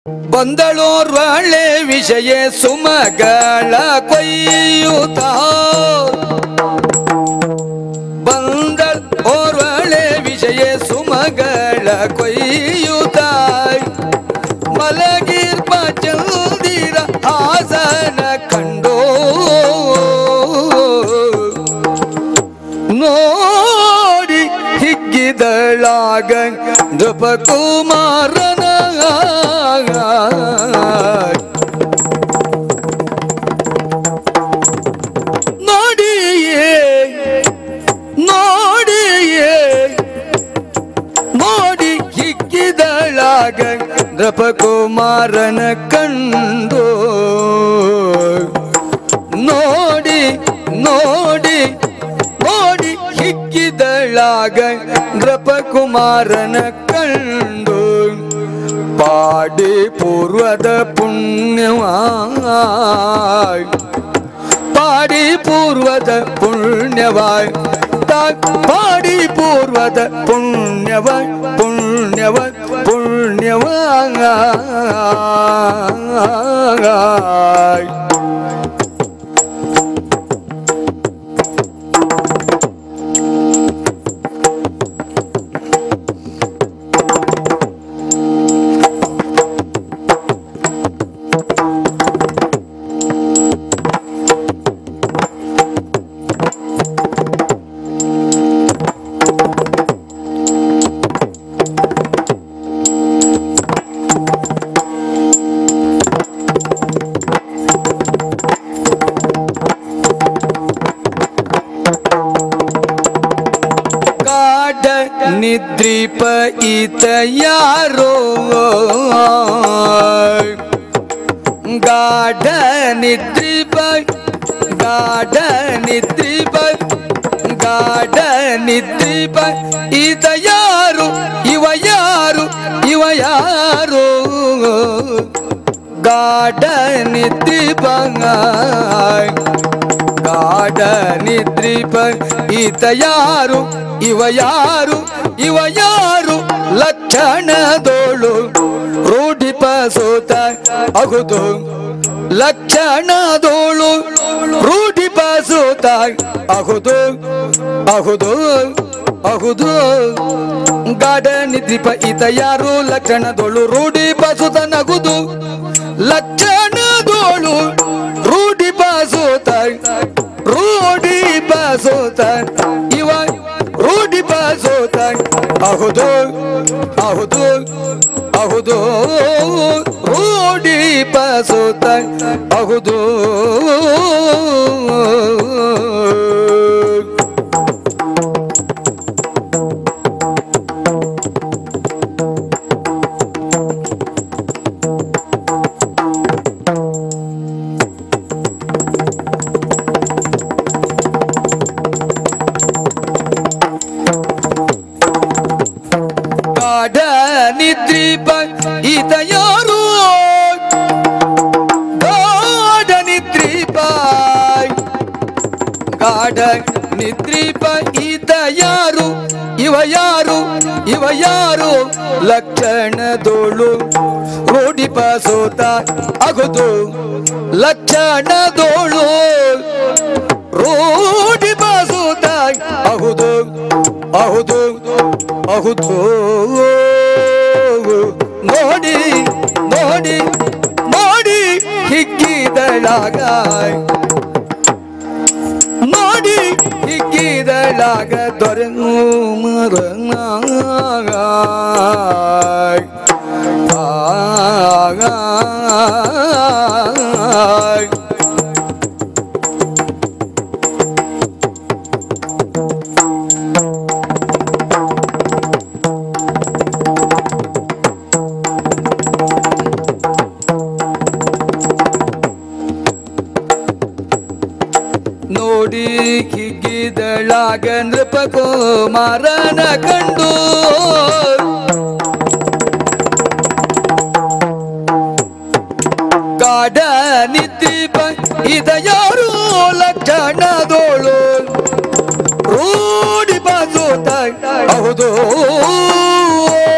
ಬಂದಳೋರ್ವಳೆ ವಿಷಯ ಸುಮಗಳ ಕೊಯ್ಯುತ್ತ ಬಂದ ಓರ್ವಳೆ ವಿಷಯ ಸುಮಗಳ ಕೊಯ್ಯುತ್ತ ಮಲಗಿರ್ಪ ಚಂದಿರ ಹಾಸನ ಕಂಡೋ ನೋಡಿ ಹಿಗ್ಗಿದಳಾಗ ನೃಪಕುಮಾರನ ನೋಡಿಯೇ ನೋಡಿಯೇ ನೋಡಿ ಹಿಗ್ಗಿದಳಾಗ ನೃಪಕುಮಾರನ ಕಂಡು ನೋಡಿ ನೋಡಿ ನೋಡಿ ಹಿಗ್ಗಿದಳಾಗ ನೃಪಕುಮಾರನ ಕಂಡು ಪಾಡಿ ಪೂರ್ವದ ಪುಣ್ಯವ ಪಾಡಿ ಪೂರ್ವದ ಪುಣ್ಯವಾಯ್ ಪಾಡಿ ಪೂರ್ವದ ಪುಣ್ಯವ ಪುಣ್ಯವ ಪುಣ್ಯವಾಯ್ ಗಾಢ ನಿದ್ರಿಪ ಈತ ಯಾರೋ ಗಾಢ ನಿದ್ರಿಪ ಗಾಢ ನಿದ್ರಿಪ ಗಾಢ ನಿದ್ರಿಪ ಈತ ಯಾರು ಇವ ಯಾರು ಇವ ಯಾರು ಗಾಢ ನಿದ್ರಿಪ ಗಾಢ ನಿದ್ರಿಪ ಈತ ಯಾರು ಇವ ಯಾರು ಇವ ಯಾರು ಲಕ್ಷಣದೋಳು ರೂಢಿಪ ಸೋತ ಅಗುದು ಲಕ್ಷಣದೋಳು ರೂಢಿಪ ಸೋತ ಅಹುದು ಅಹುದು ಅಹುದು ಗಾಢ ನಿದ್ರಿಪ ಈತ ಯಾರು ಲಕ್ಷಣದೋಳು ರೂಢಿಪ ಸುತ ನಗುದು ಲಕ್ಷಣದೋಳು ರೂಢಿ ಪಾಸೋತ ರೂಢಿ ಪಾಸೋತ ಇವ ರೂಢಿ ಪಾಸೋತ ಅಹುದು ಅಹುದು ಅಹುದು ರೂಢಿ ಪಾಸೋತ ಅಹುದು ಗಾಢ ನಿದ್ರಿಪ ಈತ ಯಾರು ಗಾಢ ನಿದ್ರಿಪ ಗಾಢ ನಿದ್ರಿಪ ಈತ ಯಾರು ಇವ ಯಾರು ಇವ ಯಾರು ಲಕ್ಷಣದೋಳು ರೂಢಿಪ ಸೋತ ಅಗುದು ಲಕ್ಷಣದೋಳು ರೂಢಿಪ ಸೋತ ಅಹುದು ಅಹುದು ಅಹುದು ನೋಡಿ ನೋಡಿ ನೋಡಿ ಹಿಗ್ಗಿದಳಾಗ ನೋಡಿ ಹಿಗ್ಗಿದಳಾಗ ದೊರೆನು ಮರನಾಗ ನೋಡಿ ಹಿಗ್ಗಿದಳಾಗ ನೃಪಕುಮಾರನ ಕಂಡು ಗಾಢ ನಿದ್ರಿಪ ಇದ ಯಾರು ಲಕ್ಷಣದೋಳು ರೂಢಿ ಬಾಜೋತ ಹೌದು